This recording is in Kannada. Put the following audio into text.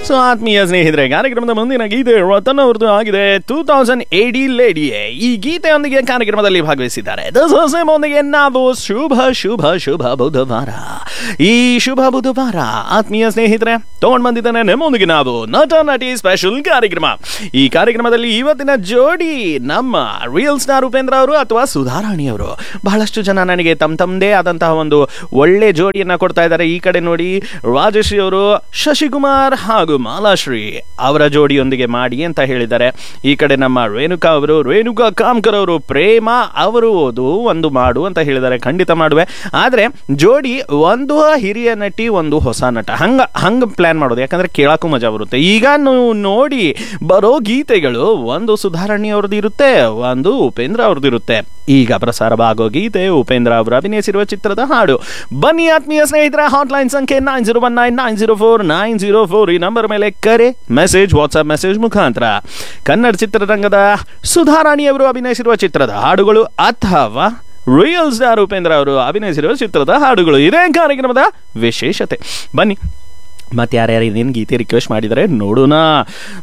ಸೊ ಆತ್ಮೀಯ ಸ್ನೇಹಿತರೆ ಕಾರ್ಯಕ್ರಮದ ಮುಂದಿನ ಗೀತೆ ರತನ್ ಅವ್ರದ್ದು ಆಗಿದೆ ಟೂ ತೌಸಂಡ್ ಏಡಿ ಲೇಡಿಯೇ ಈ ಗೀತೆಯೊಂದಿಗೆ ಕಾರ್ಯಕ್ರಮದಲ್ಲಿ ಭಾಗವಹಿಸಿದ್ದಾರೆ ದಸೊಂದಿಗೆ ನಾವು ಶುಭ ಶುಭ ಶುಭ ಬುಧವಾರ ಈ ಶುಭ ಬುಧವಾರ ಆತ್ಮೀಯ ಸ್ನೇಹಿತರೆ ತಗೊಂಡ್ ಬಂದಿದ್ದಾನೆ ನಿಮ್ಮೊಂದಿಗೆ ನಾವು ನಟ ನಟಿ ಸ್ಪೆಷಲ್ ಕಾರ್ಯಕ್ರಮ ಈ ಕಾರ್ಯಕ್ರಮದಲ್ಲಿ ಇವತ್ತಿನ ಜೋಡಿ ನಮ್ಮ ರಿಯಲ್ ಸ್ಟಾರ್ ಉಪೇಂದ್ರ ಅವರು ಅಥವಾ ಸುಧಾರಾಣಿ ಅವರು ಬಹಳಷ್ಟು ಜನ ನನಗೆ ತಮ್ಮ ತಮ್ಮದೇ ಆದಂತಹ ಒಂದು ಒಳ್ಳೆ ಜೋಡಿಯನ್ನ ಕೊಡ್ತಾ ಇದ್ದಾರೆ ಈ ಕಡೆ ನೋಡಿ ರಾಜಶ್ರೀ ಅವರು ಶಶಿಕುಮಾರ್ ಹಾಗೂ ಮಾಲಾಶ್ರೀ ಅವರ ಜೋಡಿಯೊಂದಿಗೆ ಮಾಡಿ ಅಂತ ಹೇಳಿದ್ದಾರೆ ಈ ಕಡೆ ನಮ್ಮ ರೇಣುಕಾ ಅವರು ರೇಣುಕಾ ಕಾಮ್ಕರ್ ಅವರು ಪ್ರೇಮ ಅವರು ಅದು ಒಂದು ಮಾಡು ಅಂತ ಹೇಳಿದ್ದಾರೆ ಖಂಡಿತ ಮಾಡುವೆ ಆದರೆ ಜೋಡಿ ಒಂದು ಹಿರಿಯ ನಟಿ ಒಂದು ಹೊಸ ನಟ ಹಂಗ ಹಂಗ ಪ್ಲಾನ್ ಮಾಡೋದು ಯಾಕಂದ್ರೆ ಕೇಳಕ್ಕೂ ಮಜಾ ಬರುತ್ತೆ ಈಗ ನೀವು ನೋಡಿ ಬರೋ ಗೀತೆಗಳು ಒಂದು ಸುಧಾರಣಿ ಅವ್ರದ್ದು ಇರುತ್ತೆ ಒಂದು ಉಪೇಂದ್ರ ಅವ್ರದ್ದು ಇರುತ್ತೆ ಈಗ ಪ್ರಸಾರವಾಗೋ ಗೀತೆ ಉಪೇಂದ್ರ ಅವರು ಅಭಿನಯಿಸಿರುವ ಚಿತ್ರದ ಹಾಡು ಬನ್ನಿ ಆತ್ಮೀಯ ಸ್ನೇಹಿತರ ಹಾಟ್ಲೈನ್ ಸಂಖ್ಯೆ nine zero one nine nine zero four nine zero four ಈ ನಂಬರ್ ಮೇಲೆ ಕರೆ ಮೆಸೇಜ್ ವಾಟ್ಸ್ಆಪ್ ಮೆಸೇಜ್ ಮುಖಾಂತರ ಕನ್ನಡ ಚಿತ್ರರಂಗದ ಸುಧಾರಾಣಿ ಅವರು ಅಭಿನಯಿಸಿರುವ ಚಿತ್ರದ ಹಾಡುಗಳು ಅಥವಾ ರಿಯಲ್ ಸ್ಟಾರ್ ಉಪೇಂದ್ರ ಅವರು ಅಭಿನಯಿಸಿರುವ ಚಿತ್ರದ ಹಾಡುಗಳು ಇದೇ ಕಾರ್ಯಕ್ರಮದ ವಿಶೇಷತೆ ಬನ್ನಿ ಮತ್ತೆ ಯಾರ್ಯಾರು ಇದೇನು ಗೀತೆ ರಿಕ್ವೆಸ್ಟ್ ಮಾಡಿದರೆ ನೋಡೋಣ